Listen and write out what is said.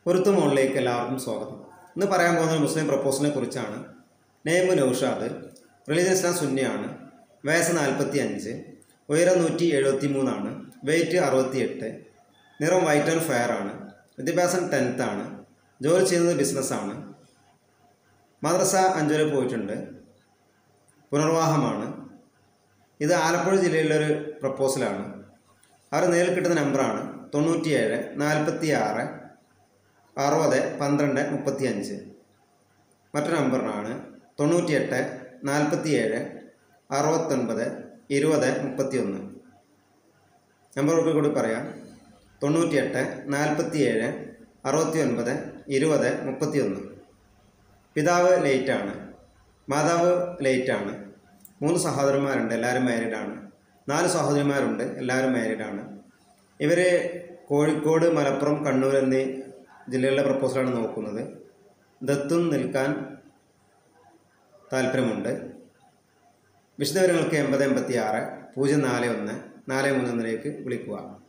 പൊരുത്തു മോളിലേക്ക് എല്ലാവർക്കും സ്വാഗതം ഇന്ന് പറയാൻ പോകുന്നത് മുസ്ലിം പ്രപ്പോസലിനെ കുറിച്ചാണ് നെയ്മ് നൌഷാദ് റിലീജിയൻ ഇസ്ലാം സുന്നിയാണ് വയസ്സ് നാൽപ്പത്തി അഞ്ച് ഉയരം നൂറ്റി എഴുപത്തി മൂന്നാണ് വെയിറ്റ് അറുപത്തി എട്ട് നിറം വൈറ്റ് ആൻഡ് ഫെയർ ആണ് വിദ്യാഭ്യാസം ടെൻത്ത് ആണ് ജോലി ചെയ്യുന്നത് ബിസിനസ്സാണ് മദ്രസ അഞ്ചു വരെ പോയിട്ടുണ്ട് പുനർവാഹമാണ് ഇത് ആലപ്പുഴ ജില്ലയിലൊരു പ്രപ്പോസലാണ് അവർ നേരിൽ കിട്ടുന്ന നമ്പറാണ് തൊണ്ണൂറ്റിയേഴ് നാൽപ്പത്തി ആറ് അറുപത് പന്ത്രണ്ട് മുപ്പത്തി അഞ്ച് മറ്റൊരു നമ്പറിനാണ് തൊണ്ണൂറ്റിയെട്ട് നാൽപ്പത്തിയേഴ് അറുപത്തൊൻപത് ഇരുപത് മുപ്പത്തി ഒന്ന് നമ്പറുകൾ കൂടി പറയാം തൊണ്ണൂറ്റിയെട്ട് നാൽപ്പത്തിയേഴ് അറുപത്തി ഒൻപത് ഇരുപത് മുപ്പത്തി ഒന്ന് പിതാവ് ലേറ്റാണ് മാതാവ് ലേറ്റാണ് മൂന്ന് സഹോദരന്മാരുണ്ട് എല്ലാവരും മാരീഡാണ് നാല് സഹോദരിമാരുണ്ട് എല്ലാവരും മാരീഡാണ് ഇവർ കോഴിക്കോട് മലപ്പുറം കണ്ണൂർ എന്നീ ജില്ലകളിലെ പ്രപ്പോസലാണ് നോക്കുന്നത് ദത്തും നിൽക്കാൻ താല്പര്യമുണ്ട് വിശദവിവരങ്ങൾക്ക് എൺപത് എൺപത്തി ആറ് പൂജ്യം നാല് ഒന്ന് നാല് മൂന്ന് ഒന്നിലേക്ക് വിളിക്കുക